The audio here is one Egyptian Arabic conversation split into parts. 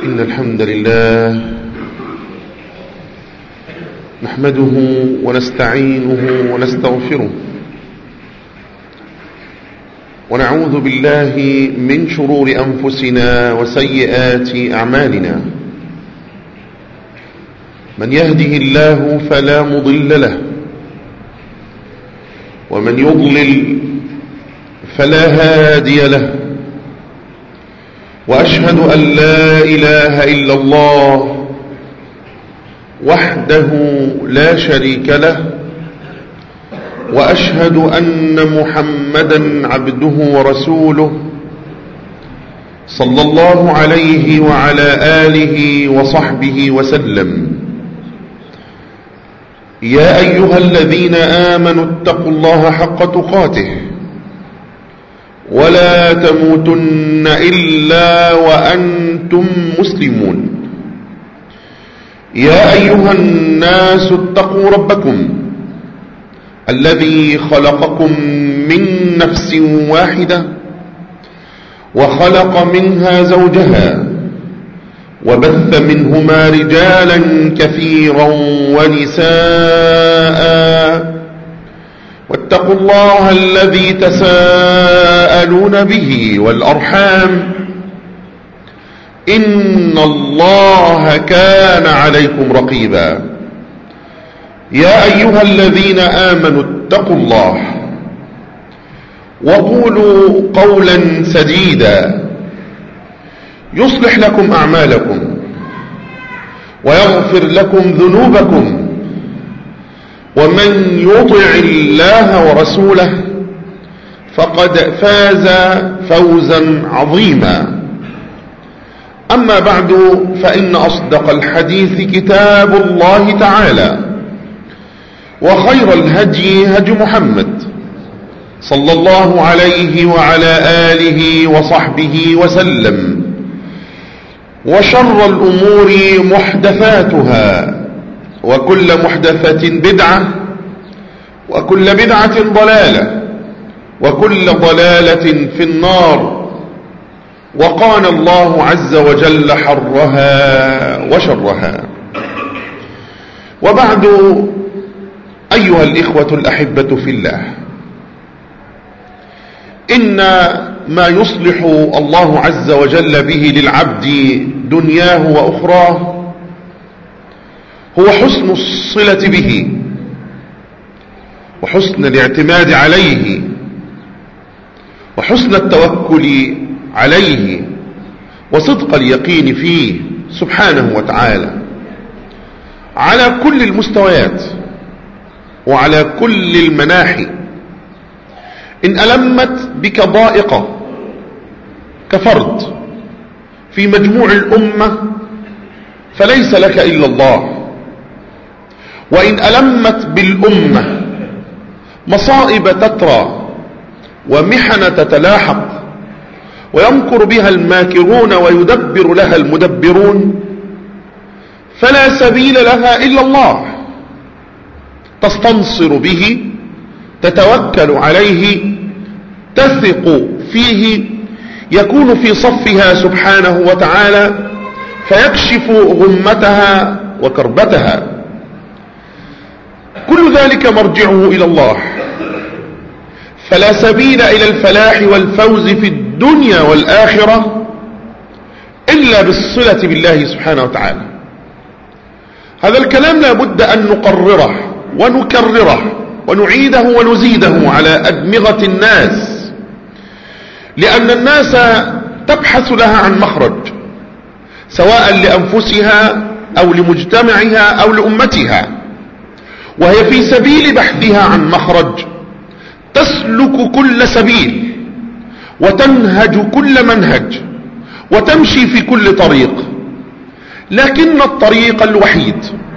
إن الحمد لله نحمده ونستعينه ونستغفره ونعوذ بالله من شرور أنفسنا وسيئات أعمالنا من يهده الله فلا مضل له ومن يضلل فلا هادي له وأشهد أن لا إله إلا الله وحده لا شريك له وأشهد أن محمدا عبده ورسوله صلى الله عليه وعلى آله وصحبه وسلم يا أيها الذين آمنوا اتقوا الله حق تقاته ولا تموتن إلا وأنتم مسلمون يا أيها الناس اتقوا ربكم الذي خلقكم من نفس واحدة وخلق منها زوجها وبث منهما رجالا كثيرا ونساء واتقوا الله الذي تساءلون به والأرحام إن الله كان عليكم رقيبا يا أيها الذين آمنوا اتقوا الله وقولوا قولا سديدا يصلح لكم أعمالكم ويغفر لكم ذنوبكم ومن يطع الله ورسوله فقد فاز فوزا عظيما أما بعد فإن أصدق الحديث كتاب الله تعالى وخير الهدي هدي محمد صلى الله عليه وعلى آله وصحبه وسلم وشر الأمور محدثاتها وكل محدثة بدعة وكل بدعة ضلالة وكل ضلالة في النار وقال الله عز وجل حرها وشرها وبعد أيها الإخوة الأحبة في الله إن ما يصلح الله عز وجل به للعبد دنياه وأخراه هو حسن الصلة به وحسن الاعتماد عليه وحسن التوكل عليه وصدق اليقين فيه سبحانه وتعالى على كل المستويات وعلى كل المناحي إن ألمت بك ضائقة كفرد في مجموع الأمة فليس لك إلا الله وإن ألمت بالأمة مصائب تترى ومحن تتلاحق ويمكر بها الماكرون ويدبر لها المدبرون فلا سبيل لها إلا الله تستنصر به تتوكل عليه تثق فيه يكون في صفها سبحانه وتعالى فيكشف غمتها وكربتها كل ذلك مرجعه إلى الله فلا سبيل إلى الفلاح والفوز في الدنيا والآخرة إلا بالصلة بالله سبحانه وتعالى هذا الكلام لا بد أن نقرره ونكرره ونعيده ونزيده على أدمغة الناس لأن الناس تبحث لها عن مخرج سواء لأنفسها أو لمجتمعها أو لأمتها وهي في سبيل بحثها عن مخرج تسلك كل سبيل وتنهج كل منهج وتمشي في كل طريق لكن الطريق الوحيد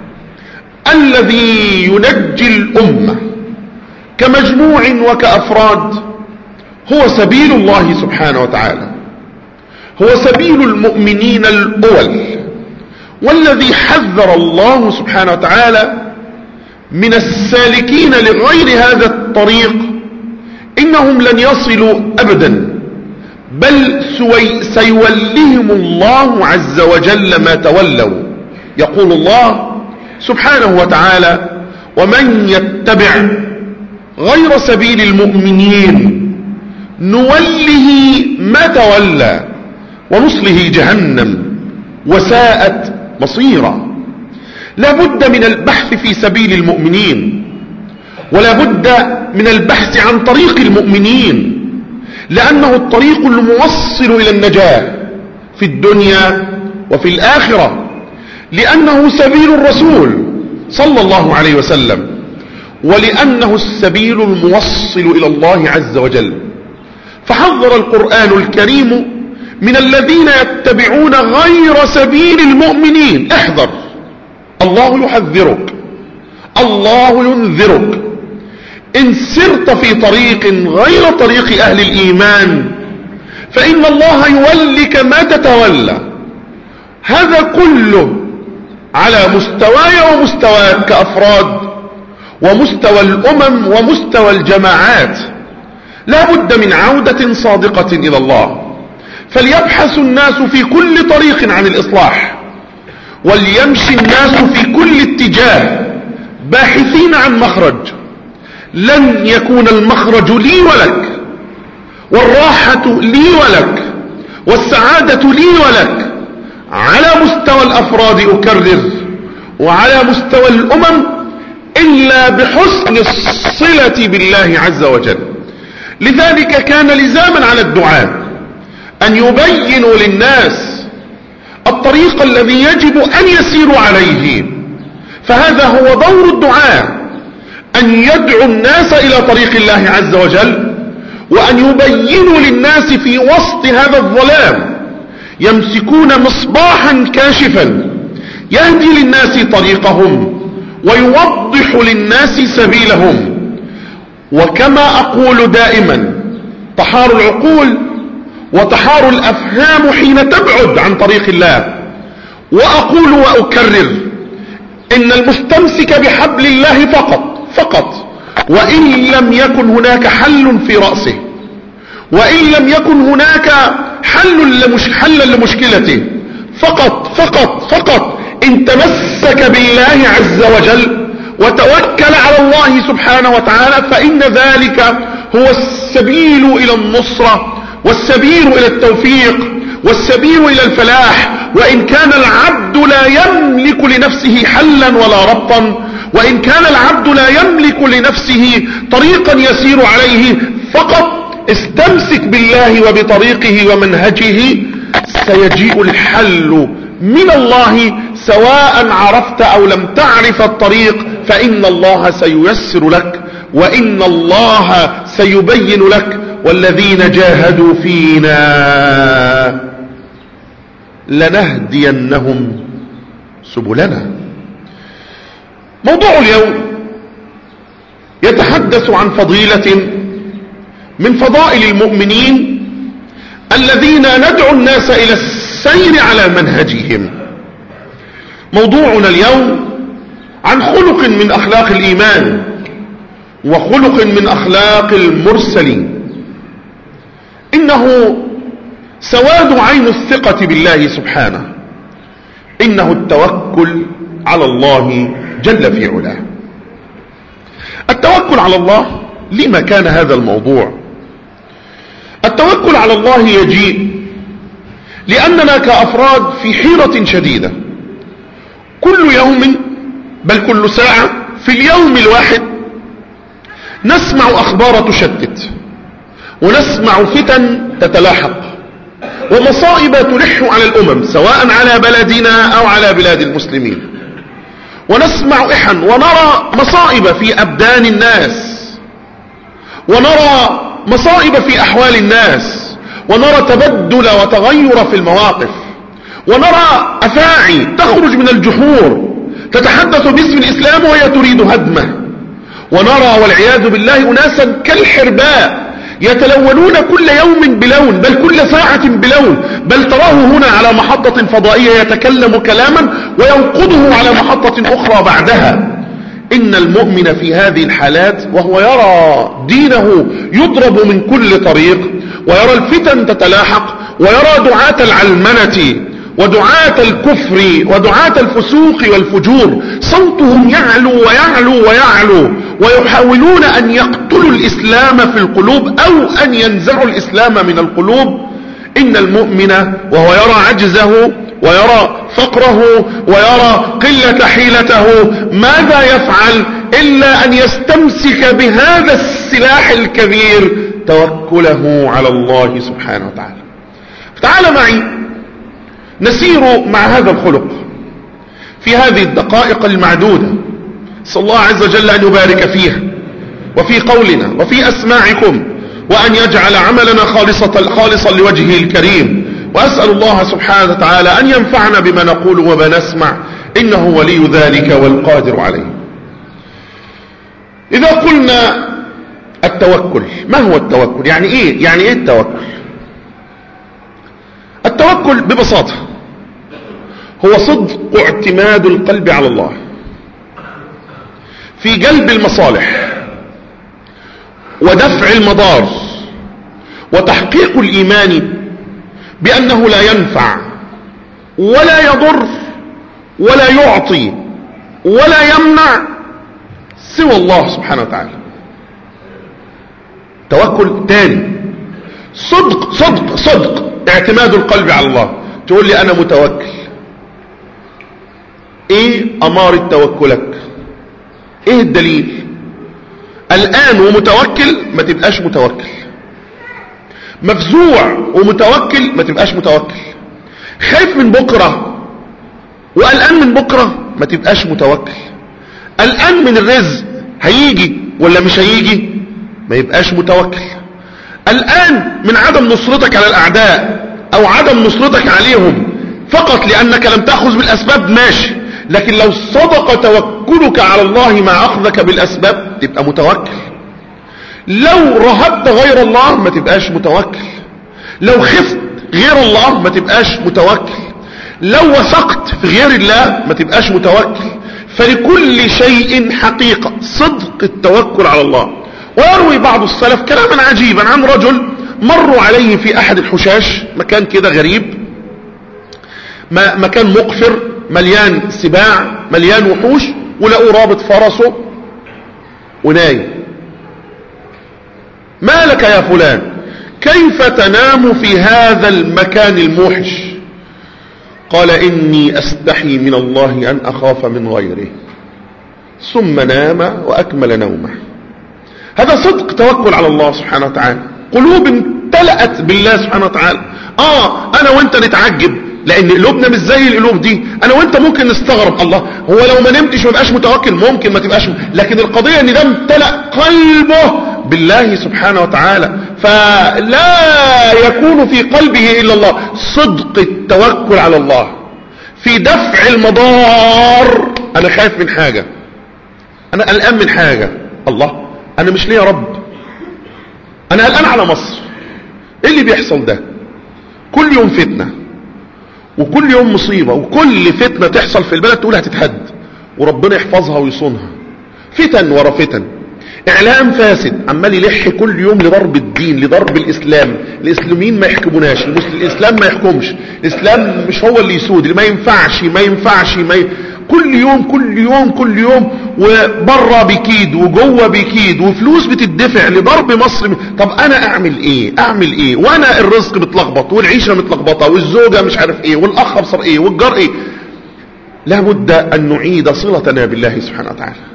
الذي ينجي الأمة كمجموع وكأفراد هو سبيل الله سبحانه وتعالى هو سبيل المؤمنين الأول والذي حذر الله سبحانه وتعالى من السالكين لغير هذا الطريق إنهم لن يصلوا أبدا بل سيولهم الله عز وجل ما تولوا يقول الله سبحانه وتعالى ومن يتبع غير سبيل المؤمنين نوله ما تولى ونصله جهنم وساءت مصيرا لا بد من البحث في سبيل المؤمنين ولا بد من البحث عن طريق المؤمنين لأنه الطريق الموصل إلى النجاة في الدنيا وفي الآخرة لأنه سبيل الرسول صلى الله عليه وسلم ولأنه السبيل الموصل إلى الله عز وجل فحذر القرآن الكريم من الذين يتبعون غير سبيل المؤمنين احذر الله يحذرك الله ينذرك إن سرت في طريق غير طريق أهل الإيمان فإن الله يولك ما تتولى هذا كله على مستواي ومستواك كأفراد ومستوى الأمم ومستوى الجماعات لا بد من عودة صادقة إلى الله فليبحث الناس في كل طريق عن الإصلاح وليمشي الناس في كل اتجاه باحثين عن مخرج لن يكون المخرج لي ولك والراحة لي ولك والسعادة لي ولك على مستوى الأفراد أكرر وعلى مستوى الأمم إلا بحسن الصلة بالله عز وجل لذلك كان لزاما على الدعاء أن يبينوا للناس الطريق الذي يجب أن يسيروا عليه فهذا هو دور الدعاء أن يدعو الناس إلى طريق الله عز وجل وأن يبينوا للناس في وسط هذا الظلام يمسكون مصباحا كاشفا يهدي للناس طريقهم ويوضح للناس سبيلهم وكما أقول دائما تحار العقول وتحار الأفهام حين تبعد عن طريق الله وأقول وأكرر إن المستمسك بحبل الله فقط فقط وإن لم يكن هناك حل في رأسه وإن لم يكن هناك حل لمش حلا لمشكلته فقط فقط فقط إن تمسك بالله عز وجل وتوكل على الله سبحانه وتعالى فإن ذلك هو السبيل إلى النصرة والسبيل إلى التوفيق والسبيل إلى الفلاح وإن كان العبد لا يملك لنفسه حلا ولا ربطا وإن كان العبد لا يملك لنفسه طريقا يسير عليه فقط استمسك بالله وبطريقه ومنهجه سيجيء الحل من الله سواء عرفت أو لم تعرف الطريق فإن الله سييسر لك وإن الله سيبين لك والذين جاهدوا فينا لنهدينهم سبلنا موضوع اليوم يتحدث عن فضيلة من فضائل المؤمنين الذين ندعو الناس إلى السير على منهجهم موضوعنا اليوم عن خلق من أخلاق الإيمان وخلق من أخلاق المرسلين إنه سواد عين الثقة بالله سبحانه إنه التوكل على الله جل في علاه التوكل على الله لما كان هذا الموضوع التوكل على الله يجيء لأننا كأفراد في حيرة شديدة كل يوم بل كل ساعة في اليوم الواحد نسمع أخبار تشتت ونسمع فتن تتلاحق ومصائب تلح على الأمم سواء على بلدنا أو على بلاد المسلمين ونسمع إحن ونرى مصائب في أبدان الناس ونرى مصائب في أحوال الناس ونرى تبدل وتغير في المواقف ونرى أفاعي تخرج من الجحور تتحدث باسم الإسلام وهي تريد هدمه ونرى والعياذ بالله أناسا كالحرباء يتلونون كل يوم بلون بل كل ساعة بلون بل تراه هنا على محطة فضائية يتكلم كلاما وينقضه على محطة أخرى بعدها إن المؤمن في هذه الحالات وهو يرى دينه يضرب من كل طريق ويرى الفتن تتلاحق ويرى دعاة العلمنة ودعاة الكفر ودعاة الفسوق والفجور صوتهم يعلو ويعلو ويعلو ويحاولون أن يقتلوا الإسلام في القلوب أو أن ينزعوا الإسلام من القلوب إن المؤمن وهو يرى عجزه ويرى فقره ويرى قلة حيلته ماذا يفعل إلا أن يستمسك بهذا السلاح الكبير توكله على الله سبحانه وتعالى تعال معي نسير مع هذا الخلق في هذه الدقائق المعدودة صلى الله عز وجل أن يبارك فيها وفي قولنا وفي أسماعكم وأن يجعل عملنا خالصة خالصا لوجهه الكريم وأسأل الله سبحانه وتعالى أن ينفعنا بما نقول وما نسمع إنه ولي ذلك والقادر عليه إذا قلنا التوكل ما هو التوكل يعني إيه يعني إيه التوكل التوكل ببساطة هو صدق اعتماد القلب على الله في جلب المصالح ودفع المضار وتحقيق الإيمان بأنه لا ينفع ولا يضر ولا يعطي ولا يمنع سوى الله سبحانه وتعالى توكل تاني صدق صدق صدق اعتماد القلب على الله تقول لي انا متوكل ايه امارة توكلك ايه الدليل الان ومتوكل ما تبقاش متوكل مفزوع ومتوكل ما تبقاش متوكل خايف من بكرة وقلقان من بكرة ما تبقاش متوكل قلقان من الرزق هيجي ولا مش هيجي ما يبقاش متوكل الآن من عدم نصرتك على الأعداء أو عدم نصرتك عليهم فقط لأنك لم تأخذ بالأسباب ماشي لكن لو صدق توكلك على الله مع أخذك بالأسباب تبقى متوكل لو رهبت غير الله ما تبقاش متوكل لو خفت غير الله ما تبقاش متوكل لو وثقت في غير الله ما تبقاش متوكل فلكل شيء حقيقة صدق التوكل على الله ويروي بعض السلف كلاما عجيبا عن رجل مروا عليه في احد الحشاش مكان كده غريب مكان مقفر مليان سباع مليان وحوش ولقوا رابط فرسه ونايم ما لك يا فلان كيف تنام في هذا المكان الموحش قال إني أستحي من الله أن أخاف من غيره ثم نام وأكمل نومه هذا صدق توكل على الله سبحانه وتعالى قلوب امتلأت بالله سبحانه وتعالى آه أنا وانت نتعجب لأن قلوبنا مش زي القلوب دي أنا وانت ممكن نستغرب الله هو لو ما نمتش ما بقاش متوكل ممكن ما تبقاش لكن القضية ان ده امتلأ قلبه بالله سبحانه وتعالى فلا يكون في قلبه إلا الله صدق التوكل على الله في دفع المضار أنا خايف من حاجة أنا قلقان من حاجة الله أنا مش ليه يا رب أنا قلقان على مصر إيه اللي بيحصل ده كل يوم فتنة وكل يوم مصيبة وكل فتنة تحصل في البلد تقول هتتهد وربنا يحفظها ويصونها فتن ورا فتن اعلام فاسد عمال يلح كل يوم لضرب الدين لضرب الاسلام الاسلاميين ما يحكموناش الاسلام ما يحكمش الاسلام مش هو اللي يسود اللي ما ينفعش ما ينفعش ما ي... كل يوم كل يوم كل يوم وبره بيكيد وجوه بيكيد وفلوس بتدفع لضرب مصر طب انا اعمل ايه اعمل ايه وانا الرزق متلخبط والعيشه متلخبطه والزوجه مش عارف ايه والاخ ابصر ايه والجار ايه لابد ان نعيد صلتنا بالله سبحانه وتعالى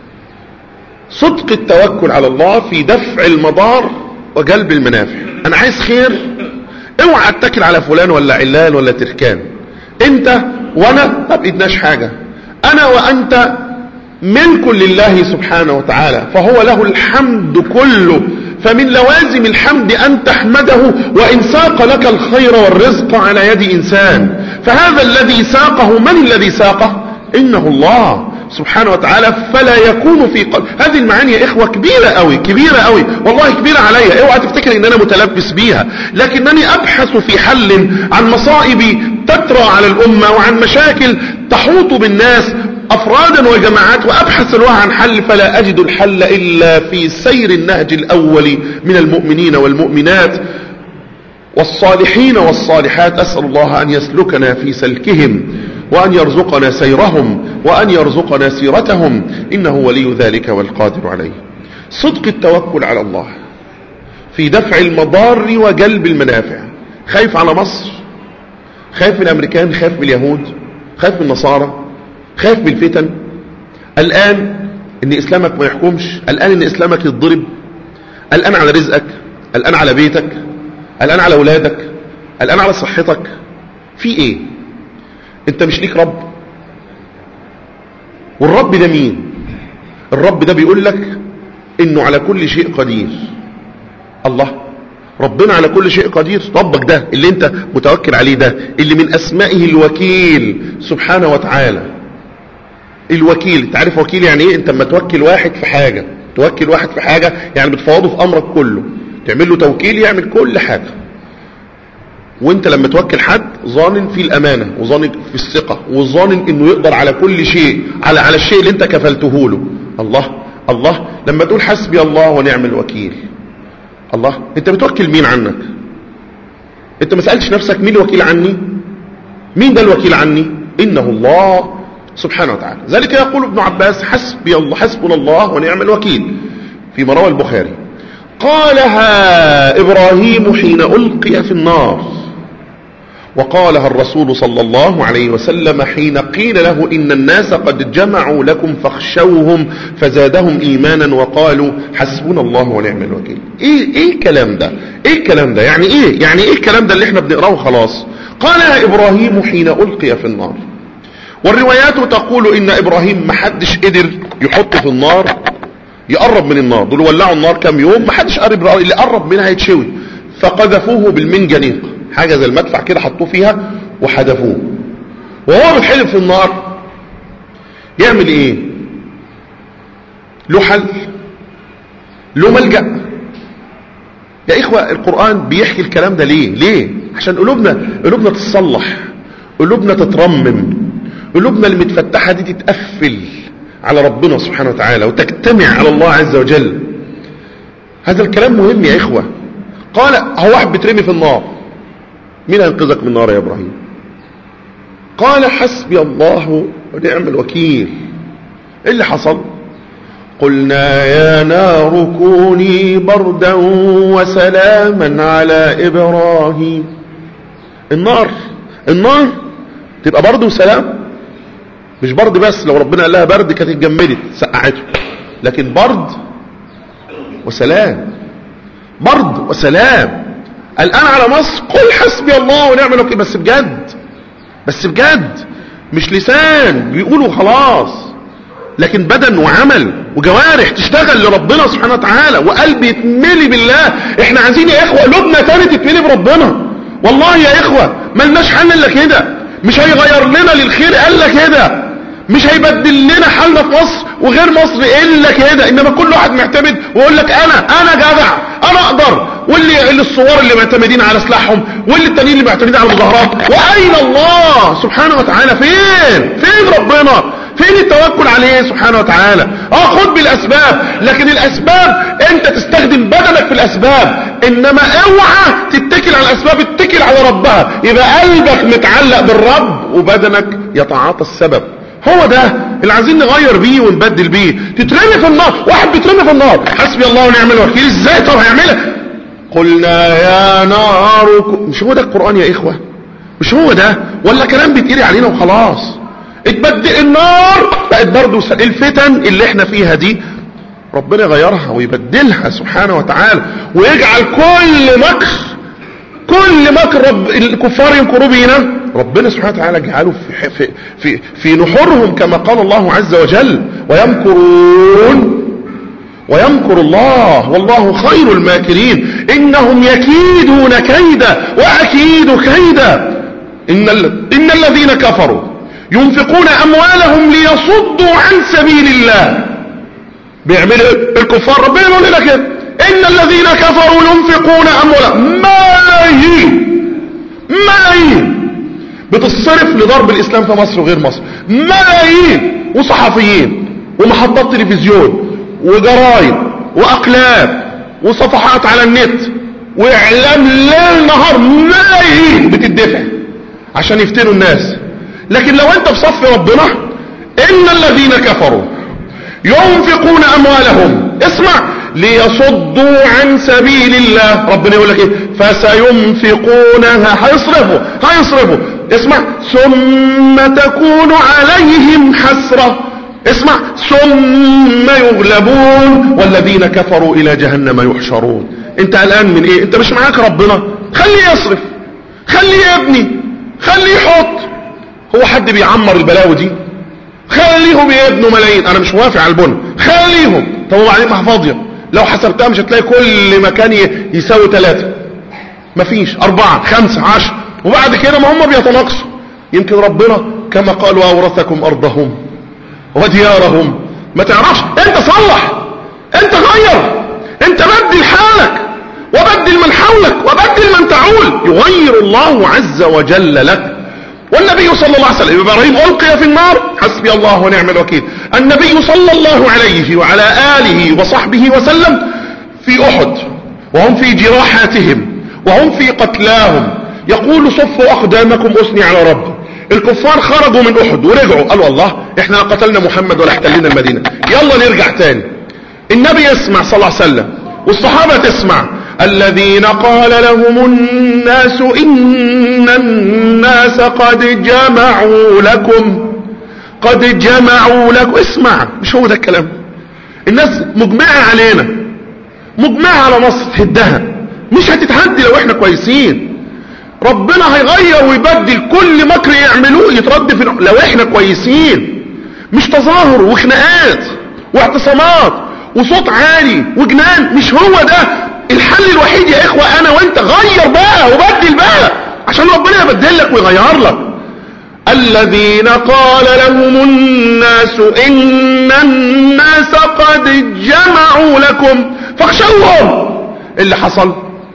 صدق التوكل على الله في دفع المضار وجلب المنافع انا عايز خير اوعى اتكل على فلان ولا علان ولا تركان انت وانا ما بايدناش حاجة انا وانت ملك لله سبحانه وتعالى فهو له الحمد كله فمن لوازم الحمد أن تحمده وإن ساق لك الخير والرزق على يد إنسان فهذا الذي ساقه من الذي ساقه إنه الله سبحانه وتعالى فلا يكون في قلب هذه المعاني يا إخوة كبيرة قوي كبيرة قوي والله كبيرة عليا اوعى تفتكر ان انا متلبس بيها لكنني ابحث في حل عن مصائب تترى على الامة وعن مشاكل تحوط بالناس افرادا وجماعات وابحث الله عن حل فلا اجد الحل الا في سير النهج الاول من المؤمنين والمؤمنات والصالحين والصالحات أسأل الله أن يسلكنا في سلكهم وأن يرزقنا سيرهم وأن يرزقنا سيرتهم إنه ولي ذلك والقادر عليه صدق التوكل على الله في دفع المضار وجلب المنافع خايف على مصر خايف من الأمريكان خايف من اليهود خايف من النصارى خايف من الفتن الآن ان اسلامك ما يحكمش الآن ان اسلامك يتضرب الآن على رزقك الآن على بيتك الآن على اولادك الآن على صحتك في ايه انت مش ليك رب والرب ده مين الرب ده بيقول لك انه على كل شيء قدير الله ربنا على كل شيء قدير ربك ده اللي انت متوكل عليه ده اللي من اسمائه الوكيل سبحانه وتعالى الوكيل تعرف وكيل يعني ايه انت لما توكل واحد في حاجة توكل واحد في حاجة يعني بتفوضه في امرك كله تعمل له توكيل يعمل كل حاجة وانت لما توكل حد ظانن في الامانة وظانن في الثقة وظانن انه يقدر على كل شيء على على الشيء اللي انت كفلته له الله الله لما تقول حسبي الله ونعم الوكيل الله انت بتوكل مين عنك انت ما سألتش نفسك مين الوكيل عني مين ده الوكيل عني انه الله سبحانه وتعالى ذلك يقول ابن عباس حسبي الله حسبنا الله ونعم الوكيل في مروى البخاري قالها إبراهيم حين ألقي في النار وقالها الرسول صلى الله عليه وسلم حين قيل له إن الناس قد جمعوا لكم فاخشوهم فزادهم إيمانا وقالوا حسبنا الله ونعم الوكيل إيه, إيه الكلام ده إيه الكلام ده يعني إيه يعني إيه الكلام ده اللي احنا بنقراه خلاص قالها إبراهيم حين ألقي في النار والروايات تقول ان ابراهيم محدش قدر يحطه في النار يقرب من النار دول ولعوا النار كام يوم محدش قرب اللي قرب منها يتشوي فقذفوه بالمنجنيق حاجة زي المدفع كده حطوه فيها وحدفوه وهو بيتحلب في النار يعمل ايه له حل له ملجأ يا اخوة القرآن بيحكي الكلام ده ليه ليه عشان قلوبنا قلوبنا تتصلح قلوبنا تترمم قلوبنا المتفتحة دي تتقفل على ربنا سبحانه وتعالى وتجتمع على الله عز وجل هذا الكلام مهم يا إخوة قال هو واحد بترمي في النار مين هينقذك من النار يا إبراهيم قال حسبي الله ونعم الوكيل ايه اللي حصل قلنا يا نار كوني بردا وسلاما على إبراهيم النار النار تبقى برد وسلام مش برد بس لو ربنا قال لها برد كانت اتجمدت سقعته لكن برد وسلام برد وسلام الآن على مصر قل حسبي الله ونعم الوكيل بس بجد بس بجد مش لسان بيقولوا خلاص لكن بدن وعمل وجوارح تشتغل لربنا سبحانه وتعالى وقلب يتملي بالله احنا عايزين يا اخوة قلوبنا تاني تتملي بربنا والله يا اخوة ملناش حل الا كده مش هيغير لنا للخير الا كده مش هيبدل لنا حالنا في مصر وغير مصر الا كده انما كل واحد معتمد ويقول لك انا انا جدع انا اقدر واللي اللي الصور اللي معتمدين على سلاحهم واللي التانيين اللي معتمدين على المظاهرات واين الله سبحانه وتعالى فين فين ربنا فين التوكل عليه سبحانه وتعالى اه خد بالاسباب لكن الاسباب انت تستخدم بدنك في الاسباب انما اوعى تتكل على الاسباب اتكل على ربها يبقى قلبك متعلق بالرب وبدنك يتعاطى السبب هو ده اللي عايزين نغير بيه ونبدل بيه تترمي في النار واحد بيترمي في النار حسبي الله ونعم الوكيل ازاي طب هيعملها قلنا يا نار مش هو ده القرآن يا اخوة مش هو ده ولا كلام بيتقري علينا وخلاص اتبدل النار بقت برضه الفتن اللي احنا فيها دي ربنا يغيرها ويبدلها سبحانه وتعالى ويجعل كل مكر كل مكر رب الكفار ينكروا بينا ربنا سبحانه وتعالى يجعله في, في, في, في نحورهم كما قال الله عز وجل ويمكرون ويمكر الله والله خير الماكرين إنهم يكيدون كيدا وأكيد كيدا إن, إن الذين كفروا ينفقون أموالهم ليصدوا عن سبيل الله بيعملوا الكفار ربنا يقول لنا كده إن الذين كفروا ينفقون أموالهم ملايين ملايين بتصرف لضرب الإسلام في مصر وغير مصر ملايين وصحفيين ومحطات تلفزيون وجرايد وأقلام وصفحات على النت واعلام ليل نهار ملايين بتدفع عشان يفتنوا الناس لكن لو انت في صف ربنا ان الذين كفروا ينفقون اموالهم اسمع ليصدوا عن سبيل الله ربنا يقول لك ايه فسينفقونها هيصرفوا هيصرفوا اسمع ثم تكون عليهم حسرة اسمع ثم يغلبون والذين كفروا الى جهنم يحشرون انت الان من ايه انت مش معاك ربنا خليه يصرف خليه يبني خليه يحط هو حد بيعمر البلاوي دي خليهم يبنوا ملايين انا مش موافق على البن خليهم طب وبعدين ما فاضيه لو حسبتها مش هتلاقي كل مكان يساوي ثلاثة مفيش أربعة خمسة عشر وبعد كده ما هم بيتناقصوا يمكن ربنا كما قال وأورثكم أرضهم وديارهم ما تعرفش انت صلح انت غير انت بدل حالك وبدل من حولك وبدل من تعول يغير الله عز وجل لك والنبي صلى الله عليه وسلم إبراهيم ألقي في النار حسبي الله ونعم الوكيل النبي صلى الله عليه وعلى آله وصحبه وسلم في أحد وهم في جراحاتهم وهم في قتلاهم يقول صفوا أقدامكم أثني على ربي الكفار خرجوا من أحد ورجعوا قالوا الله احنا قتلنا محمد ولا احتلنا المدينة يلا نرجع تاني النبي يسمع صلى الله عليه وسلم والصحابة تسمع الذين قال لهم الناس إن الناس قد جمعوا لكم قد جمعوا لكم اسمع مش هو ده الكلام الناس مجمعة علينا مجمعة على مصر تهدها مش هتتهدي لو احنا كويسين ربنا هيغير ويبدل كل مكر يعملوه يترد في لو احنا كويسين مش تظاهر وخناقات واعتصامات وصوت عالي وجنان مش هو ده الحل الوحيد يا اخوة انا وانت غير بقى وبدل بقى عشان ربنا يبدل لك ويغير لك الذين قال لهم الناس ان الناس قد جمعوا لكم فاخشوهم اللي حصل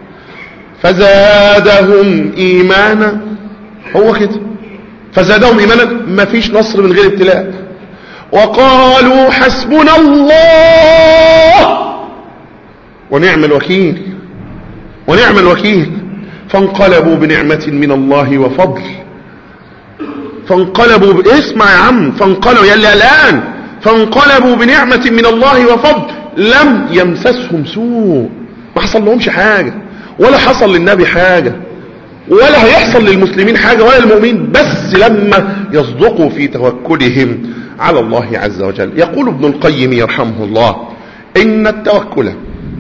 فزادهم ايمانا هو كده فزادهم ايمانا مفيش نصر من غير ابتلاء وقالوا حسبنا الله ونعم الوكيل ونعم الوكيل فانقلبوا بنعمة من الله وفضل فانقلبوا ب... اسمع يا عم فانقلبوا يلي الآن فانقلبوا بنعمة من الله وفضل لم يمسسهم سوء ما حصل لهمش حاجة ولا حصل للنبي حاجة ولا هيحصل للمسلمين حاجة ولا المؤمنين بس لما يصدقوا في توكلهم على الله عز وجل يقول ابن القيم يرحمه الله إن التوكل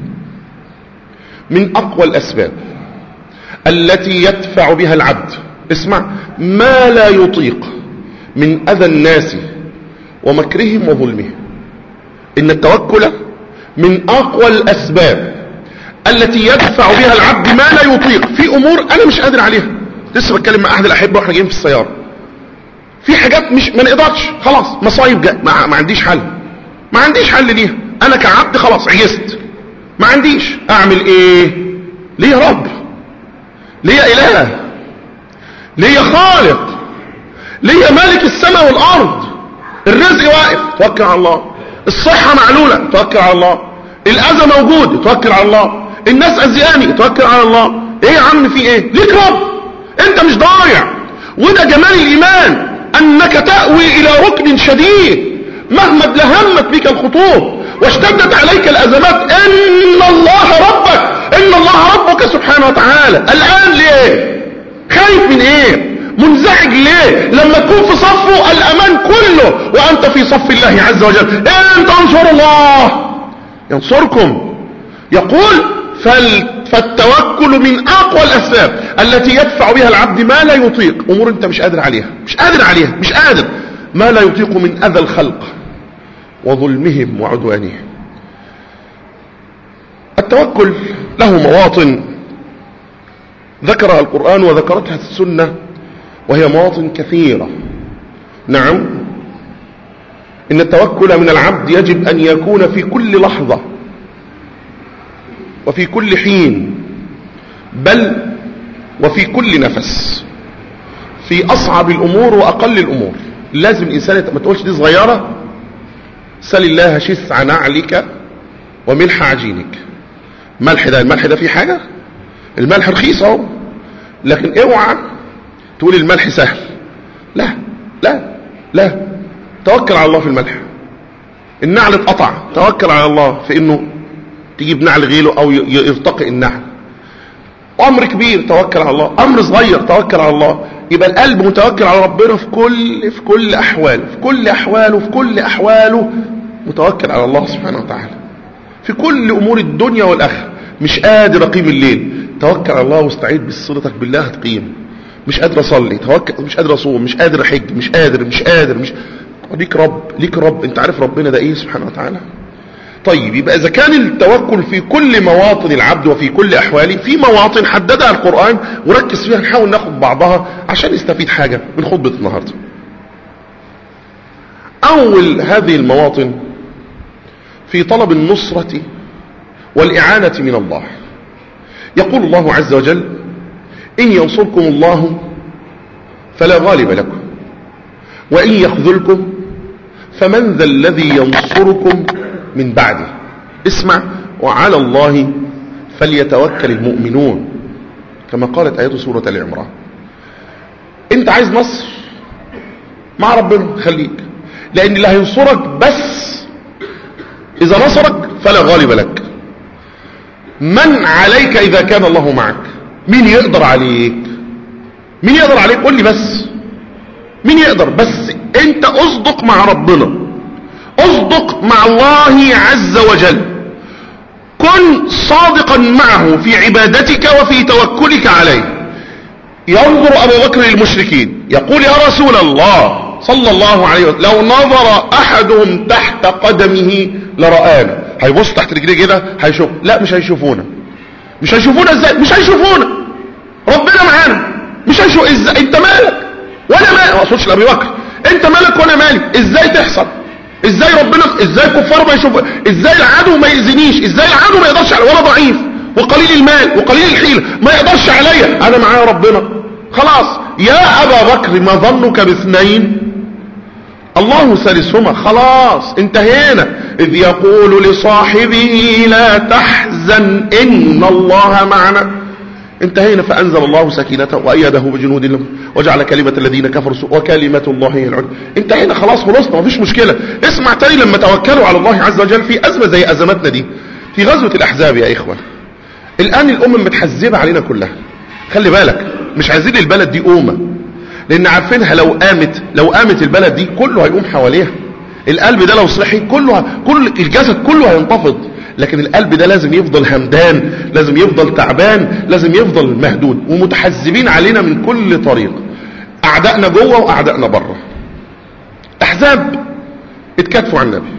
من أقوى الأسباب التي يدفع بها العبد اسمع ما لا يطيق من أذى الناس ومكرهم وظلمهم إن التوكل من أقوى الأسباب التي يدفع بها العبد ما لا يطيق في أمور أنا مش قادر عليها لسه بتكلم مع أحد الأحبة وإحنا جايين في السيارة في حاجات مش ما نقدرش خلاص مصايب جاء ما, ما عنديش حل ما عنديش حل ليها أنا كعبد خلاص عجزت ما عنديش اعمل ايه ليه رب ليه اله ليه خالق ليه مالك السماء والارض الرزق واقف توكل على الله الصحة معلولة توكل على الله الاذى موجود توكل على الله الناس اذياني توكل على الله ايه يا عم في ايه ليك رب انت مش ضايع وده جمال الايمان انك تأوي الى ركن شديد مهما ادلهمت بك الخطوط واشتدت عليك الازمات ان الله ربك ان الله ربك سبحانه وتعالى الان ليه خايف من ايه منزعج ليه لما تكون في صفه الامان كله وانت في صف الله عز وجل ان تنصر الله ينصركم يقول فال فالتوكل من اقوى الاسباب التي يدفع بها العبد ما لا يطيق امور انت مش قادر عليها مش قادر عليها مش قادر ما لا يطيق من اذى الخلق وظلمهم وعدوانهم التوكل له مواطن ذكرها القرآن وذكرتها السنة وهي مواطن كثيرة نعم إن التوكل من العبد يجب أن يكون في كل لحظة وفي كل حين بل وفي كل نفس في أصعب الأمور وأقل الأمور لازم الإنسان ما تقولش دي صغيرة سل الله شسع نعلك وملح عجينك ملح ده الملح ده فيه حاجة الملح رخيص اهو لكن اوعى تقول الملح سهل لا لا لا توكل على الله في الملح النعل اتقطع توكل على الله في انه تجيب نعل غيره او يرتقي النعل امر كبير توكل على الله امر صغير توكل على الله يبقى القلب متوكل على ربنا في كل في كل احواله في كل احواله في كل احواله متوكل على الله سبحانه وتعالى في كل امور الدنيا والاخره مش قادر اقيم الليل توكل على الله واستعيد بصلتك بالله هتقيم مش قادر اصلي توكل مش قادر اصوم مش قادر احج مش قادر مش قادر مش ليك رب ليك رب انت عارف ربنا ده ايه سبحانه وتعالى طيب يبقى اذا كان التوكل في كل مواطن العبد وفي كل احواله في مواطن حددها القرآن وركز فيها نحاول ناخد بعضها عشان نستفيد حاجة من خطبة النهاردة اول هذه المواطن في طلب النصرة والاعانة من الله يقول الله عز وجل ان ينصركم الله فلا غالب لكم وان يخذلكم فمن ذا الذي ينصركم من بعده اسمع وعلى الله فليتوكل المؤمنون كما قالت آيات سورة العمران انت عايز نصر مع ربنا خليك لان اللي هينصرك بس اذا نصرك فلا غالب لك من عليك اذا كان الله معك مين يقدر عليك مين يقدر عليك قول لي بس مين يقدر بس انت اصدق مع ربنا اصدق مع الله عز وجل كن صادقا معه في عبادتك وفي توكلك عليه ينظر ابو بكر للمشركين يقول يا رسول الله صلى الله عليه وسلم لو نظر احدهم تحت قدمه لرآنا هيبص تحت رجليه كده هيشوف لا مش هيشوفونا مش هيشوفونا ازاي مش هيشوفونا ربنا معانا مش هيشوف ازاي انت مالك وانا مالك ما اقصدش لابي بكر انت مالك وانا مالي ازاي تحصل ازاي ربنا ازاي الكفار ما يشوف ازاي العدو ما يأذينيش ازاي العدو ما يقدرش على ولا ضعيف وقليل المال وقليل الحيلة ما يقدرش عليا انا معايا ربنا خلاص يا ابا بكر ما ظنك باثنين الله ثالثهما خلاص انتهينا اذ يقول لصاحبه لا تحزن ان الله معنا انتهينا فانزل الله سكينته وايده بجنود له وجعل كلمة الذين كفروا وكلمة الله هي العليا انتهينا خلاص خلصنا مفيش مشكلة اسمع تاني لما توكلوا على الله عز وجل في ازمة زي ازماتنا دي في غزوة الاحزاب يا اخوة الان الامم متحزبة علينا كلها خلي بالك مش عايزين البلد دي قومة لان عارفينها لو قامت لو قامت البلد دي كله هيقوم حواليها القلب ده لو صحي كله كل الجسد كله هينتفض لكن القلب ده لازم يفضل همدان لازم يفضل تعبان لازم يفضل مهدود ومتحزبين علينا من كل طريق اعدائنا جوه واعدائنا بره احزاب اتكتفوا عن النبي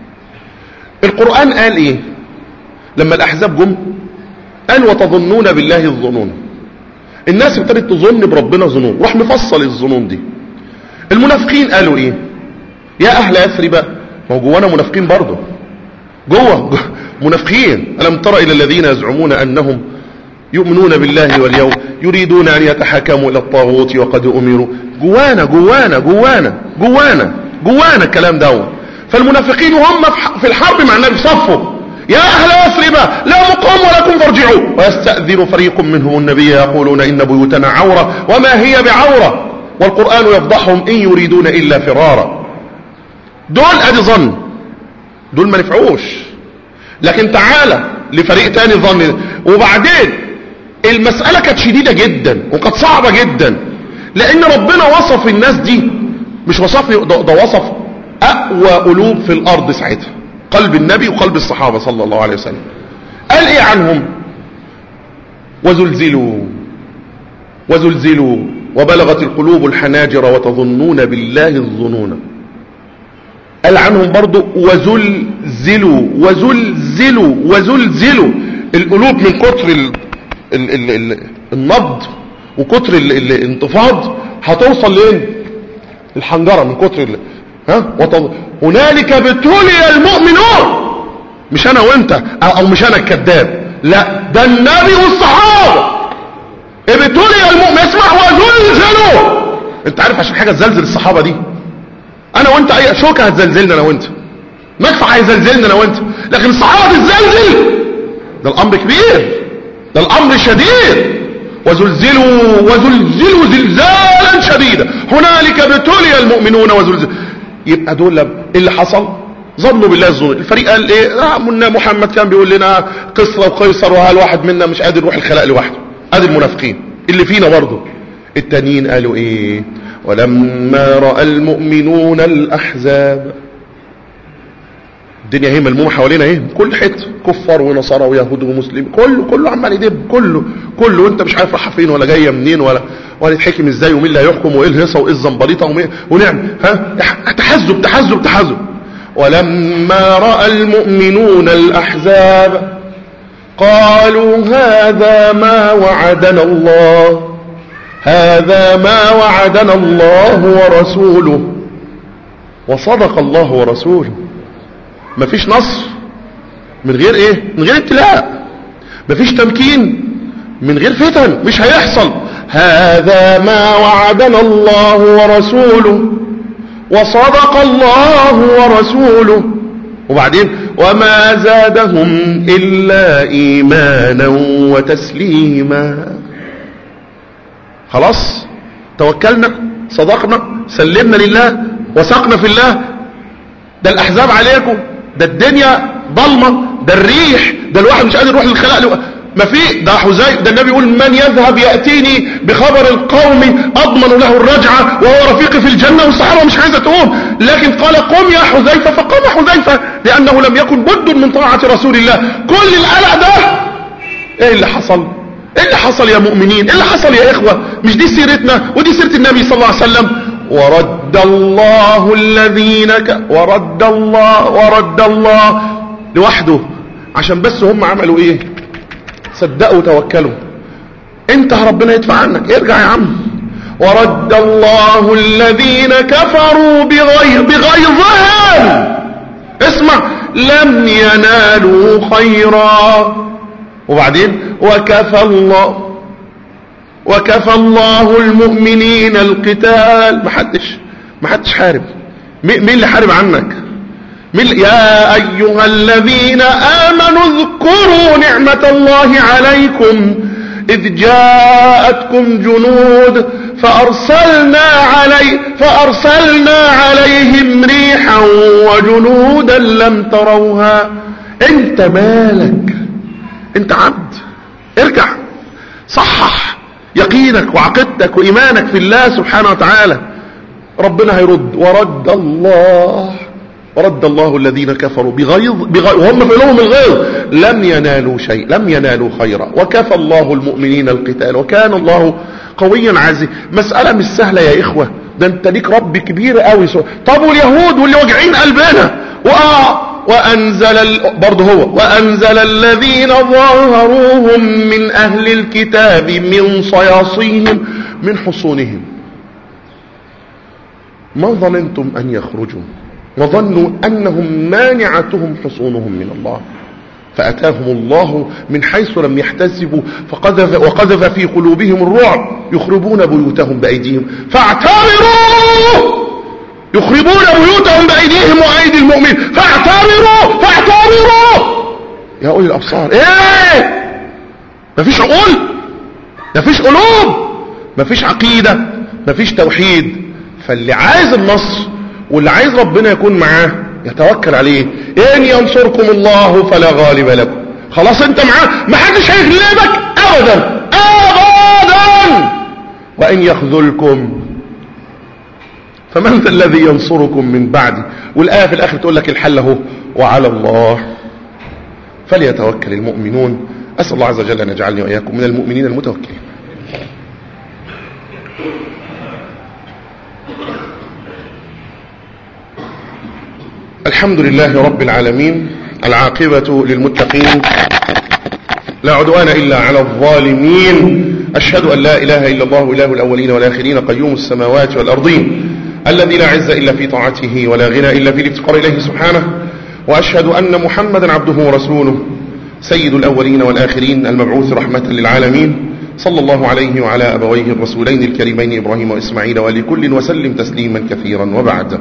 القرآن قال ايه لما الاحزاب جم قال وتظنون بالله الظنون الناس ابتدت تظن بربنا ظنون راح نفصل الظنون دي المنافقين قالوا ايه يا اهل يثرب ما هو جوانا منافقين برضه جوه, جوه منافقين ألم تر إلى الذين يزعمون أنهم يؤمنون بالله واليوم يريدون أن يتحكموا إلى الطاغوت وقد أمروا جوانا جوانا جوانا جوانا جوانا الكلام ده فالمنافقين وهم في الحرب مع النبي صفوا يا أهل يثرب لا مقام ولكم فارجعوا ويستأذن فريق منهم النبي يقولون إن بيوتنا عورة وما هي بعورة والقرآن يفضحهم إن يريدون إلا فرارا دول أدي ظن دول ما نفعوش لكن تعالى لفريق تاني ظن وبعدين المسألة كانت شديدة جدا وكانت صعبة جدا لان ربنا وصف الناس دي مش وصفني ده, ده وصف اقوى قلوب في الارض ساعتها قلب النبي وقلب الصحابة صلى الله عليه وسلم قال ايه عنهم وزلزلوا وزلزلوا وبلغت القلوب الحناجر وتظنون بالله الظنون قال عنهم برضو وزلزلوا وزلزلوا وزلزلوا القلوب من كتر ال ال ال ال النبض وكتر ال الانتفاض هتوصل لين الحنجرة من كتر ال ها وطل... هنالك ابتلي المؤمنون مش انا وانت او مش انا الكذاب لا ده النبي والصحابة ابتلي المؤمن اسمع وزلزلوا انت عارف عشان حاجة تزلزل الصحابة دي انا وانت اي شوكة هتزلزلنا انا وانت مدفع هيزلزلنا انا وانت لكن الصحابة تزلزل ده الامر كبير ده الامر شديد وزلزلوا وزلزلوا زلزالا شديدا هنالك ابتلي المؤمنون وزلزلوا يبقى دول اللي حصل ظنوا بالله الظن الفريق قال ايه آه محمد كان بيقول لنا قصر وقيصر وهل واحد منا مش قادر يروح الخلاء لوحده ادي المنافقين اللي فينا برضه التانيين قالوا ايه ولما راى المؤمنون الاحزاب الدنيا هي ملمومه حوالينا ايه كل حته كفار ونصارى ويهود ومسلمين كله كله عمال يدب كله كله وانت مش عارف رايحه فين ولا جايه منين ولا ولا يتحكم ازاي ومين اللي هيحكم وايه الهيصه وايه الزنبليطه ونعم ها تحزب تحزب تحزب ولما راى المؤمنون الاحزاب قالوا هذا ما وعدنا الله هذا ما وعدنا الله ورسوله وصدق الله ورسوله مفيش نصر من غير ايه من غير ابتلاء مفيش تمكين من غير فتن مش هيحصل هذا ما وعدنا الله ورسوله وصدق الله ورسوله وبعدين وما زادهم إلا إيمانا وتسليما خلاص توكلنا صدقنا سلمنا لله وثقنا في الله ده الأحزاب عليكم ده الدنيا ضلمة ده الريح ده الواحد مش قادر يروح للخلاء ما في ده حذيفه ده النبي يقول من يذهب يأتيني بخبر القوم أضمن له الرجعة وهو رفيقي في الجنة والصحابة مش عايزة تقوم لكن قال قم يا حذيفة فقام حذيفة لأنه لم يكن بد من طاعة رسول الله كل القلق ده ايه اللي حصل ايه اللي حصل يا مؤمنين ايه اللي حصل يا اخوة مش دي سيرتنا ودي سيرة النبي صلى الله عليه وسلم ورد الله الذين ك... ورد الله ورد الله لوحده عشان بس هم عملوا ايه صدقوا وتوكلوا انت ربنا يدفع عنك ارجع يا عم ورد الله الذين كفروا بغير بغيظهم اسمع لم ينالوا خيرا وبعدين وكفى الله وكفى الله المؤمنين القتال محدش محدش حارب مين اللي حارب عنك مين يا ايها الذين امنوا اذكروا نعمة الله عليكم اذ جاءتكم جنود فارسلنا علي فارسلنا عليهم ريحا وجنودا لم تروها انت مالك انت عبد ارجع صحح يقينك وعقيدتك وإيمانك في الله سبحانه وتعالى ربنا هيرد ورد الله ورد الله الذين كفروا بغيظ, بغيظ وهم في لهم الغيظ لم ينالوا شيء لم ينالوا خيرا وكفى الله المؤمنين القتال وكان الله قويا عزيز مسألة مش سهلة يا إخوة ده انت ليك رب كبير قوي طب واليهود واللي واجعين قلبنا وآه وأنزل ال... برضه هو وأنزل الذين ظاهروهم من أهل الكتاب من صياصيهم من حصونهم ما ظننتم أن يخرجوا وظنوا أنهم مانعتهم حصونهم من الله فأتاهم الله من حيث لم يحتسبوا فقذف وقذف في قلوبهم الرعب يخربون بيوتهم بأيديهم فاعتبروا يخربون بيوتهم بأيديهم وأيدي المؤمن فاعتبروا فاعتبروا يا أولي الأبصار ايه مفيش عقول مفيش قلوب مفيش عقيدة مفيش توحيد فاللي عايز النصر واللي عايز ربنا يكون معاه يتوكل عليه ان ينصركم الله فلا غالب لكم خلاص انت معاه ما حدش هيغلبك ابدا ابدا وان يخذلكم فمن ذا الذي ينصركم من بعدي والآية في الآخر تقول لك الحل اهو وعلى الله فليتوكل المؤمنون أسأل الله عز وجل أن يجعلني وإياكم من المؤمنين المتوكلين الحمد لله رب العالمين العاقبة للمتقين لا عدوان إلا على الظالمين أشهد أن لا إله إلا الله إله الأولين والآخرين قيوم السماوات والأرضين الذي لا عز إلا في طاعته ولا غنى إلا في الافتقار إليه سبحانه وأشهد أن محمدا عبده ورسوله سيد الأولين والآخرين المبعوث رحمة للعالمين صلى الله عليه وعلى أبويه الرسولين الكريمين إبراهيم وإسماعيل ولكل وسلم تسليما كثيرا وبعد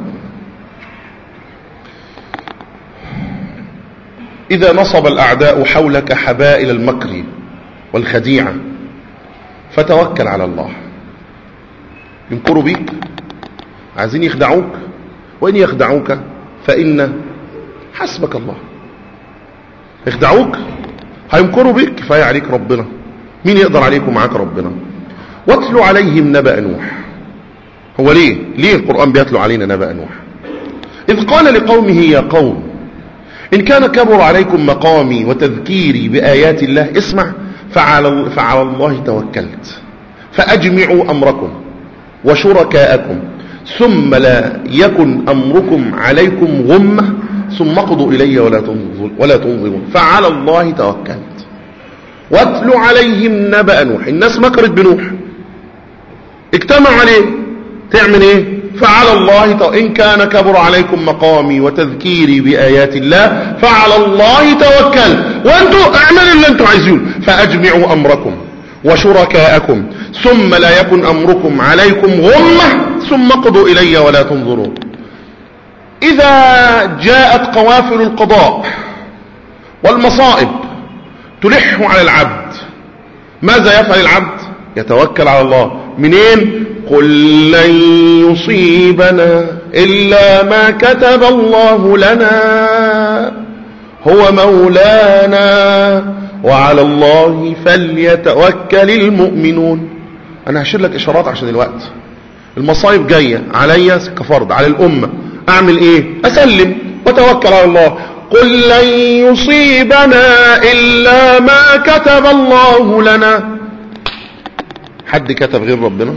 إذا نصب الأعداء حولك حبائل المكر والخديعة فتوكل على الله ينكروا بيك عايزين يخدعوك وإن يخدعوك فإن حسبك الله يخدعوك هينكروا بيك كفاية عليك ربنا مين يقدر عليك ومعاك ربنا واتلوا عليهم نبأ نوح هو ليه ليه القرآن بيتلو علينا نبأ نوح إذ قال لقومه يا قوم إن كان كبر عليكم مقامي وتذكيري بآيات الله اسمع فعلى, فعلى الله توكلت فأجمعوا أمركم وشركاءكم ثم لا يكن أمركم عليكم غمة ثم اقضوا إلي ولا تنظرون ولا تنظرون فعلى الله توكلت واتلوا عليهم نبأ نوح الناس مكرت بنوح اجتمع عليه تعمل ايه فعلى الله تو... إن كان كبر عليكم مقامي وتذكيري بآيات الله فعلى الله توكل وانتوا اعملوا اللي انتوا عايزين فأجمعوا أمركم وشركاءكم ثم لا يكن أمركم عليكم غمة ثم قضوا إلي ولا تنظرون إذا جاءت قوافل القضاء والمصائب تلح على العبد ماذا يفعل العبد يتوكل على الله منين قل لن يصيبنا إلا ما كتب الله لنا هو مولانا وعلى الله فليتوكل المؤمنون أنا هشير لك إشارات عشان الوقت المصايب جاية عليا كفرض على الأمة أعمل إيه أسلم وتوكل على الله قل لن يصيبنا إلا ما كتب الله لنا حد كتب غير ربنا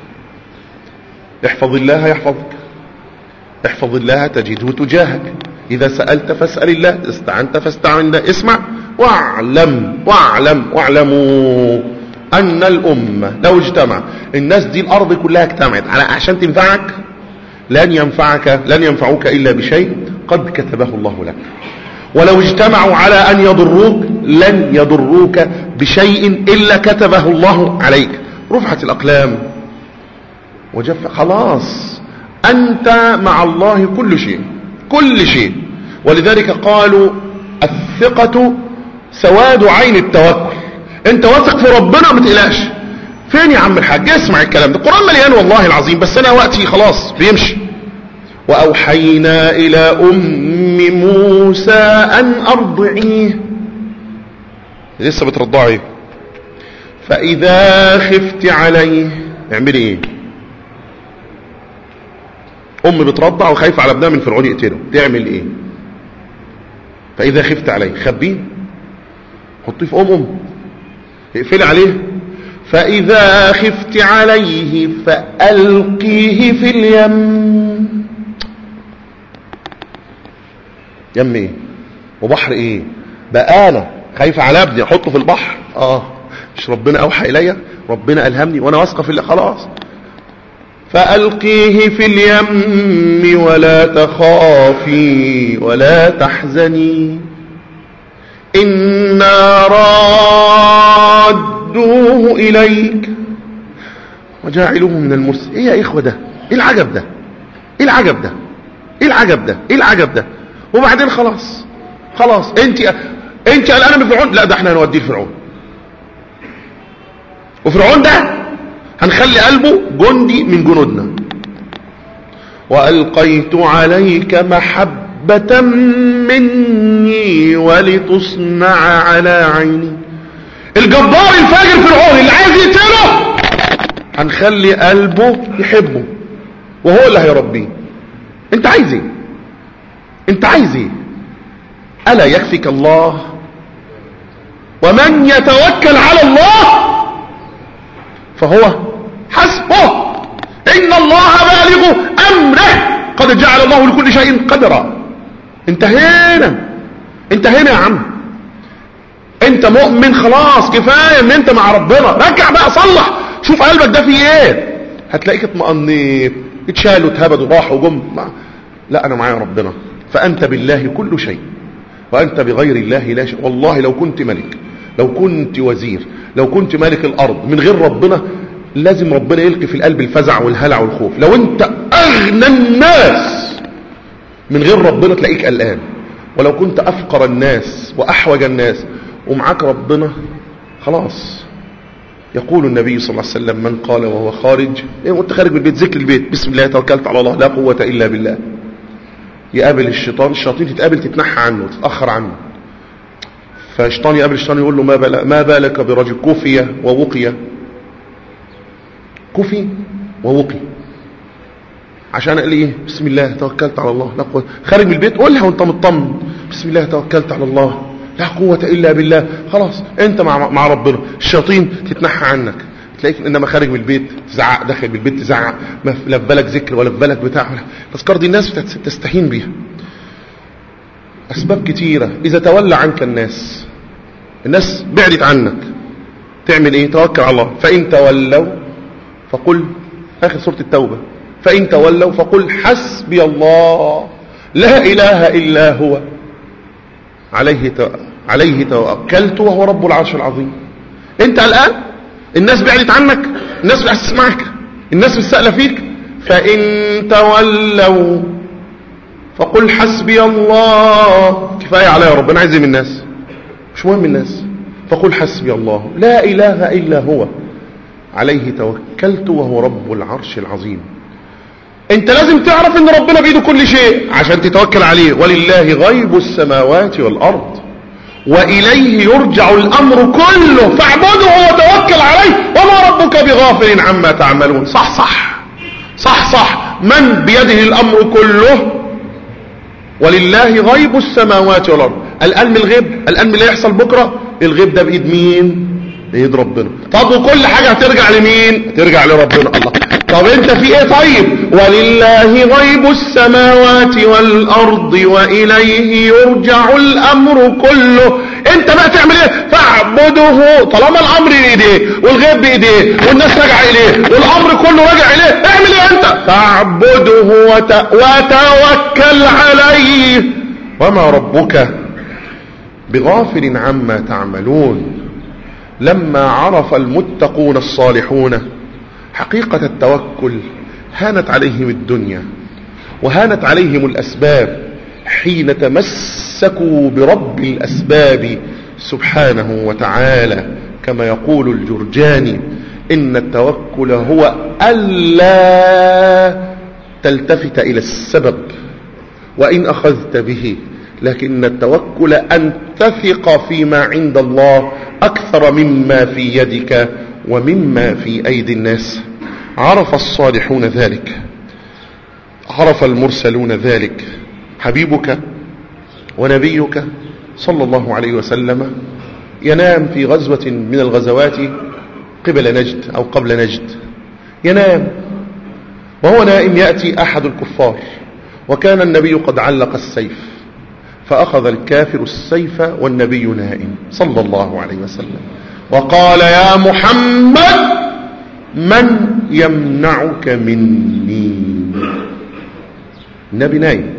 احفظ الله يحفظك احفظ الله تجده تجاهك إذا سألت فاسأل الله استعنت فاستعن الله اسمع واعلم واعلم واعلموا أن الأمة لو اجتمع الناس دي الأرض كلها اجتمعت على عشان تنفعك لن ينفعك لن ينفعوك إلا بشيء قد كتبه الله لك ولو اجتمعوا على أن يضروك لن يضروك بشيء إلا كتبه الله عليك رفعت الأقلام وجف خلاص أنت مع الله كل شيء كل شيء ولذلك قالوا الثقة سواد عين التوكل انت واثق في ربنا ما تقلقش فين يا عم الحاج اسمع الكلام ده القرآن مليان والله العظيم بس انا وقتي خلاص بيمشي وأوحينا إلى أم موسى أن أرضعيه لسه بترضعي فإذا خفت عليه اعملي ايه أم بترضع وخايفة على ابنها من فرعون يقتله تعمل ايه فإذا خفت عليه خبيه حطيه في أم أم اقفلي عليه فإذا خفت عليه فألقيه في اليم يم ايه وبحر ايه بقى انا خايف على ابني احطه في البحر اه مش ربنا اوحى الي ربنا الهمني وانا واثقه في الله خلاص فألقيه في اليم ولا تخافي ولا تحزني إنا رادوه إليك وجاعلوه من المرسل ايه يا اخوة ده ايه العجب ده ايه العجب ده ايه العجب ده ايه العجب ده وبعدين خلاص خلاص انت انت قلقانه من فرعون لا ده احنا هنوديه لفرعون وفرعون ده هنخلي قلبه جندي من جنودنا والقيت عليك محبة مني ولتصنع على عيني الجبار الفاجر فرعون اللي عايز يقتله هنخلي قلبه يحبه وهو اللي هيربيه انت عايز ايه انت عايز ايه الا يكفيك الله ومن يتوكل على الله فهو حسبه ان الله بالغ امره قد جعل الله لكل شيء قدرا انت هنا انت هنا يا عم انت مؤمن خلاص كفايه ان انت مع ربنا رجع بقى صلح شوف قلبك ده فيه ايه هتلاقيك اطمأنيت اتشالوا اتهبدوا راحوا جم لا انا معايا ربنا فانت بالله كل شيء وانت بغير الله لا شيء والله لو كنت ملك لو كنت وزير لو كنت مالك الارض من غير ربنا لازم ربنا يلقي في القلب الفزع والهلع والخوف لو انت اغنى الناس من غير ربنا تلاقيك قلقان ولو كنت افقر الناس واحوج الناس ومعاك ربنا خلاص يقول النبي صلى الله عليه وسلم من قال وهو خارج إيه وانت خارج من البيت ذكر البيت بسم الله توكلت على الله لا قوة إلا بالله يقابل الشيطان الشياطين تتقابل تتنحى عنه تتأخر عنه فالشيطان يقابل الشيطان يقول له ما, بل ما بالك برجل كفي ووقي كفي ووقي عشان قال ايه بسم الله توكلت على الله لا قوة خارج من البيت قولها وانت مطمن بسم الله توكلت على الله لا قوة الا بالله خلاص انت مع, مع ربنا الشياطين تتنحى عنك تلاقيك انما خارج من البيت تزعق داخل بالبيت تزعق ما لا في بالك ذكر ولا في بالك بتاع ولا الاذكار دي الناس تستهين بيها اسباب كتيرة اذا تولى عنك الناس الناس بعدت عنك تعمل ايه توكل على الله فان تولوا فقل اخر سورة التوبة فان تولوا فقل حسبي الله لا اله الا هو عليه تو... عليه توكلت وهو رب العرش العظيم انت الان الناس بعدت عنك الناس مش تسمعك الناس مستقله فيك فان تولوا فقل حسبي الله كفايه عليا يا رب انا عايز من الناس مش مهم الناس فقل حسبي الله لا اله الا هو عليه توكلت وهو رب العرش العظيم انت لازم تعرف ان ربنا بيده كل شيء عشان تتوكل عليه ولله غيب السماوات والارض واليه يرجع الامر كله فاعبده وتوكل عليه وما ربك بغافل عما تعملون صح صح صح صح من بيده الامر كله ولله غيب السماوات والارض الان من الغيب الان من اللي يحصل بكره الغيب ده بايد مين بايد ربنا طب وكل حاجه هترجع لمين ترجع لربنا الله طب انت في ايه طيب ولله غيب السماوات والارض واليه يرجع الامر كله انت بقى تعمل ايه فاعبده طالما الامر بايديه والغيب بايديه والناس راجعه اليه والامر كله راجع اليه اعمل ايه انت فاعبده وت... وتوكل عليه وما ربك بغافل عما تعملون لما عرف المتقون الصالحون حقيقة التوكل هانت عليهم الدنيا وهانت عليهم الأسباب حين تمسكوا برب الأسباب سبحانه وتعالى كما يقول الجرجاني إن التوكل هو ألا تلتفت إلى السبب وإن أخذت به لكن التوكل أن تثق فيما عند الله أكثر مما في يدك ومما في أيدي الناس عرف الصالحون ذلك عرف المرسلون ذلك حبيبك ونبيك صلى الله عليه وسلم ينام في غزوة من الغزوات قبل نجد أو قبل نجد ينام وهو نائم يأتي أحد الكفار وكان النبي قد علق السيف فأخذ الكافر السيف والنبي نائم صلى الله عليه وسلم وقال يا محمد من يمنعك مني النبي نايم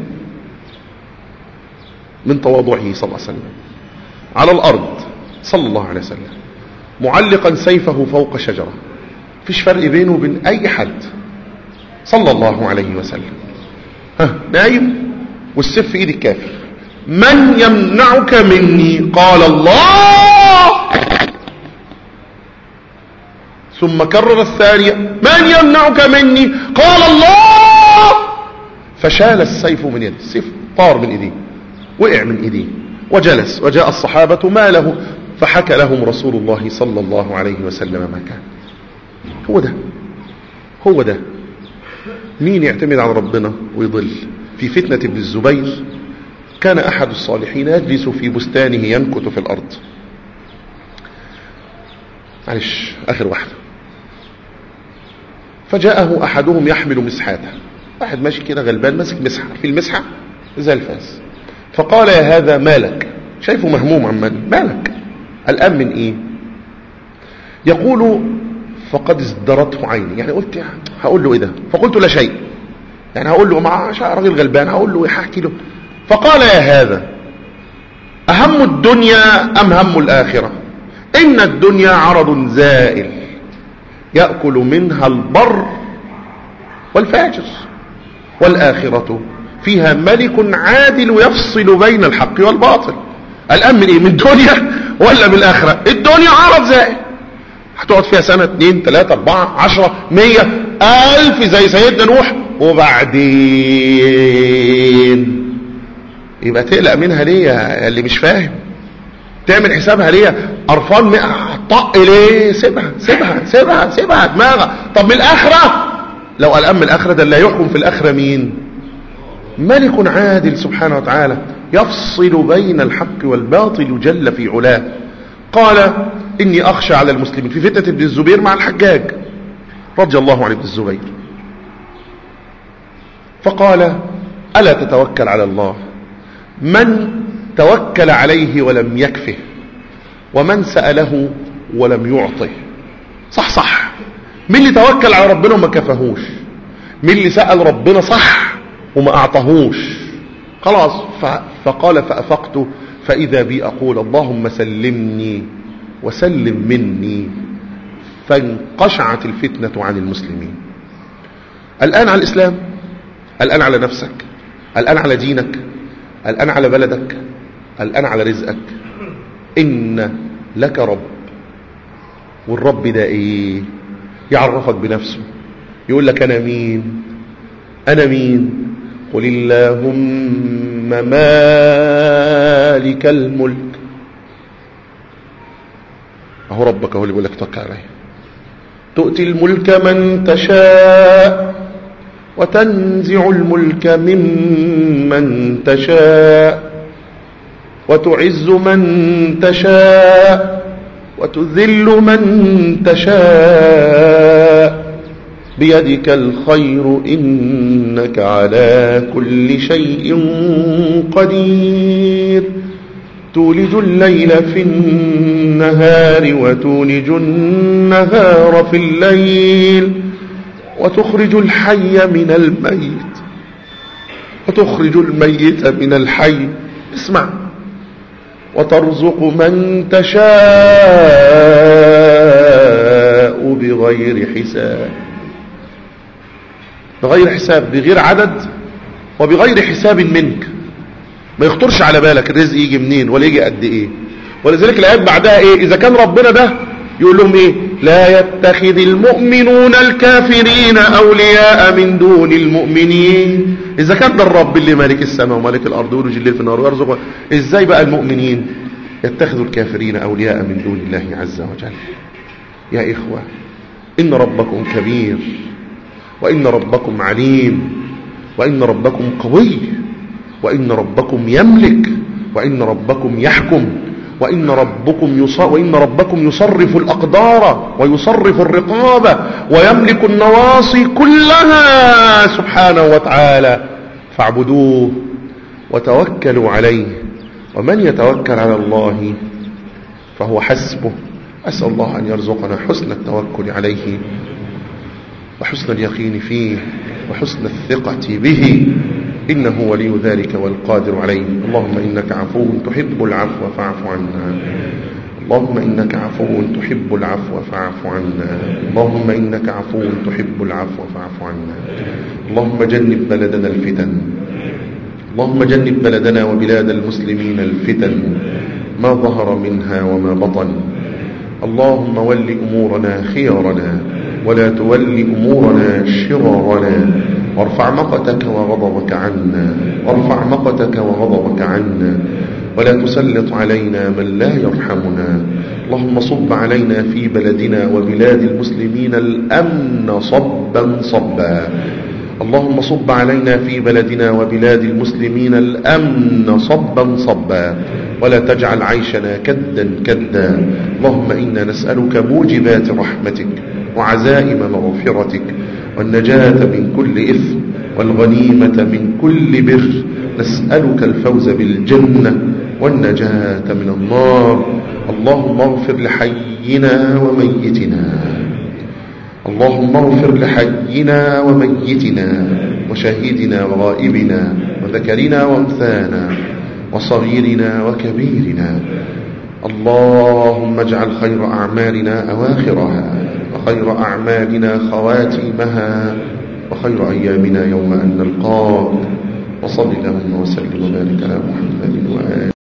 من تواضعه صلى الله عليه وسلم على الأرض صلى الله عليه وسلم معلقا سيفه فوق شجرة فيش فرق بينه وبين أي حد صلى الله عليه وسلم ها نايم والسيف في ايد الكافر من يمنعك مني قال الله ثم كرر الثانية من يمنعك مني قال الله فشال السيف من يده السيف طار من ايديه وقع من ايديه وجلس وجاء الصحابة ما له فحكى لهم رسول الله صلى الله عليه وسلم ما كان هو ده هو ده مين يعتمد على ربنا ويضل في فتنة ابن الزبير كان أحد الصالحين يجلس في بستانه ينكت في الأرض معلش آخر واحدة فجاءه أحدهم يحمل مسحاته واحد ماشي كده غلبان ماسك مسحة في المسحة زي الفاس فقال يا هذا مالك شايفه مهموم عمال مالك الآن من إيه يقول فقد ازدرته عيني يعني قلت يعني هقول له إيه ده فقلت لا شيء يعني هقول له مع راجل غلبان هقول له هحكي له فقال يا هذا أهم الدنيا أم هم الآخرة إن الدنيا عرض زائل يأكل منها البر والفاجر والآخرة فيها ملك عادل يفصل بين الحق والباطل الآن من إيه من دنيا ولا بالاخرة الدنيا عرض زائل هتقعد فيها سنة اتنين تلاتة اربعة عشرة مية الف زي سيدنا نوح وبعدين يبقى تقلق منها ليه يا اللي مش فاهم تعمل حسابها ليه قرفان طق ليه سيبها سيبها سيبها سيبها دماغها طب من الاخره لو قلقان من الاخره ده اللي هيحكم في الاخره مين ملك عادل سبحانه وتعالى يفصل بين الحق والباطل جل في علاه قال اني اخشى على المسلمين في فتنه ابن الزبير مع الحجاج رضي الله عن ابن الزبير فقال الا تتوكل على الله من توكل عليه ولم يكفه ومن سأله ولم يعطه صح صح مين اللي توكل على ربنا وما كفهوش مين اللي سأل ربنا صح وما أعطهوش خلاص فقال فأفقت فإذا بي أقول اللهم سلمني وسلم مني فانقشعت الفتنة عن المسلمين الآن على الإسلام الآن على نفسك الآن على دينك الآن على بلدك الآن على رزقك إن لك رب والرب ده إيه يعرفك بنفسه يقول لك أنا مين أنا مين قل اللهم مالك الملك أهو ربك هو اللي بيقول لك توكل عليه تؤتي الملك من تشاء وتنزع الملك ممن تشاء وتعز من تشاء وتذل من تشاء بيدك الخير إنك على كل شيء قدير تولج الليل في النهار وتولج النهار في الليل وتخرج الحي من الميت وتخرج الميت من الحي اسمع وترزق من تشاء بغير حساب بغير حساب بغير عدد وبغير حساب منك ما يخطرش على بالك الرزق يجي منين ولا يجي قد ايه ولذلك الايات بعدها ايه اذا كان ربنا ده يقول لهم ايه لا يتخذ المؤمنون الكافرين اولياء من دون المؤمنين اذا كان ده الرب اللي مالك السماء ومالك الارض ويولج الليل في النهار ويرزق ازاي بقى المؤمنين يتخذوا الكافرين اولياء من دون الله عز وجل يا اخوه ان ربكم كبير وان ربكم عليم وان ربكم قوي وان ربكم يملك وان ربكم يحكم وإن ربكم يص... وإن ربكم يصرف الأقدار ويصرف الرقابة ويملك النواصي كلها سبحانه وتعالى فاعبدوه وتوكلوا عليه ومن يتوكل على الله فهو حسبه أسأل الله أن يرزقنا حسن التوكل عليه وحسن اليقين فيه وحسن الثقة به إنه ولي ذلك والقادر عليه اللهم إنك عفو تحب العفو فاعف عنا اللهم إنك عفو تحب العفو فاعف عنا اللهم إنك عفو تحب العفو فاعف عنا اللهم جنب بلدنا الفتن اللهم جنب بلدنا وبلاد المسلمين الفتن ما ظهر منها وما بطن اللهم ول أمورنا خيارنا ولا تول أمورنا شرارنا وارفع مقتك وغضبك عنا وارفع مقتك وغضبك عنا ولا تسلط علينا من لا يرحمنا اللهم صب علينا في بلدنا وبلاد المسلمين الأمن صبا صبا اللهم صب علينا في بلدنا وبلاد المسلمين الأمن صبا صبا ولا تجعل عيشنا كدا كدا اللهم إنا نسألك موجبات رحمتك وعزائم مغفرتك والنجاة من كل إثم والغنيمة من كل بر نسألك الفوز بالجنة والنجاة من النار اللهم اغفر لحينا وميتنا اللهم اغفر لحينا وميتنا وشهيدنا وغائبنا وذكرنا وانثانا وصغيرنا وكبيرنا اللهم اجعل خير أعمالنا أواخرها وخير أعمالنا خواتيمها وخير أيامنا يوم أن نلقاك وصل اللهم وسلم وبارك على محمد وآله